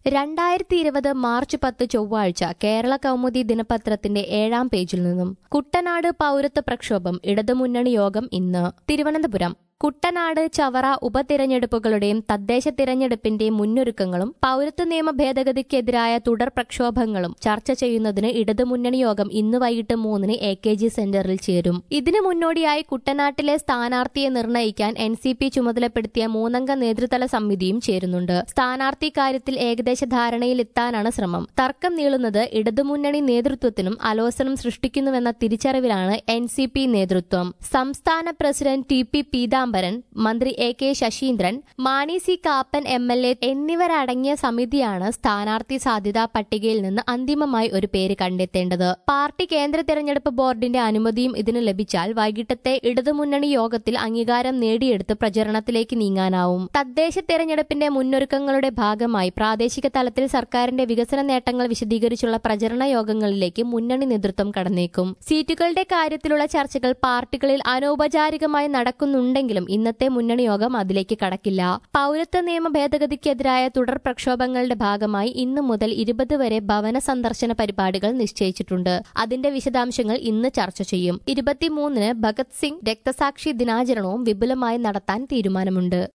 രണ്ടായിരത്തി ഇരുപത് മാർച്ച് പത്ത് ചൊവ്വാഴ്ച കേരള കൗമുദി ദിനപത്രത്തിന്റെ ഏഴാം പേജിൽ നിന്നും കുട്ടനാട് പൗരത്വ പ്രക്ഷോഭം ഇടതുമുന്നണി യോഗം ഇന്ന് തിരുവനന്തപുരം കുട്ടനാട് ചവറ ഉപതിരഞ്ഞെടുപ്പുകളുടെയും തദ്ദേശ തിരഞ്ഞെടുപ്പിന്റെയും മുന്നൊരുക്കങ്ങളും പൗരത്വ നിയമ ഭേദഗതിക്കെതിരായ തുടർ പ്രക്ഷോഭങ്ങളും ചർച്ച ചെയ്യുന്നതിന് ഇടതുമുന്നണി യോഗം ഇന്ന് വൈകിട്ട് മൂന്നിന് എ കെ ജി സെന്ററിൽ ചേരും ഇതിനു മുന്നോടിയായി കുട്ടനാട്ടിലെ സ്ഥാനാർത്ഥിയെ നിർണയിക്കാൻ എൻ സി പി ചുമതലപ്പെടുത്തിയ മൂന്നംഗ നേതൃതല സമിതിയും ചേരുന്നുണ്ട് സ്ഥാനാർത്ഥി കാര്യത്തിൽ ഏകദേശ ധാരണയിലെത്താനാണ് ശ്രമം തർക്കം നീളുന്നത് ഇടതുമുന്നണി നേതൃത്വത്തിനും അലോസരം സൃഷ്ടിക്കുന്നുവെന്ന തിരിച്ചറിവിലാണ് എൻ സി പി നേതൃത്വം സംസ്ഥാന പ്രസിഡന്റ് ടി പി പീതാംബരൻ മന്ത്രി A K Saseendran Mani C Kappan M L A എന്നിവരടങ്ങിയ സമിതിയാണ് സ്ഥാനാർത്ഥി സാധ്യതാ പട്ടികയിൽ നിന്ന് അന്തിമമായി ഒരു പേര് കണ്ടെത്തേണ്ടത് പാർട്ടി കേന്ദ്ര തെരഞ്ഞെടുപ്പ് ബോർഡിന്റെ അനുമതിയും ഇതിന് ലഭിച്ചാൽ വൈകിട്ടത്തെ ഇടതുമുന്നണി യോഗത്തിൽ അംഗീകാരം നേടിയെടുത്ത് പ്രചരണത്തിലേക്ക് നീങ്ങാനാവും തദ്ദേശ തെരഞ്ഞെടുപ്പിന്റെ മുന്നൊരുക്കങ്ങളുടെ ഭാഗമായി പ്രാദേശിക തലത്തിൽ സർക്കാരിന്റെ വികസന നേട്ടങ്ങൾ വിശദീകരിച്ചുള്ള പ്രചരണ യോഗങ്ങളിലേക്ക് മുന്നണി നേതൃത്വം കടന്നേക്കും സീറ്റുകളുടെ കാര്യത്തിലുള്ള ചർച്ചകൾ പാർട്ടികളിൽ അനൗപചാരികമായി നടക്കുന്നുണ്ടെങ്കിലും ഇന്നത്തെ മുന്നണി യോഗം അതിലേക്ക് കടക്കില്ല പൗരത്വ നിയമ ഭേദഗതിക്കെതിരായ തുടർ പ്രക്ഷോഭങ്ങളുടെ ഭാഗമായി ഇന്നു മുതൽ ഇരുപത് വരെ ഭവന സന്ദർശന പരിപാടികൾ നിശ്ചയിച്ചിട്ടുണ്ട് അതിന്റെ വിശദാംശങ്ങൾ ഇന്ന് ചർച്ച ചെയ്യും ഇരുപത്തിമൂന്നിന് ഭഗത് സിംഗ് രക്തസാക്ഷി ദിനാചരണവും വിപുലമായി നടത്താൻ തീരുമാനമുണ്ട്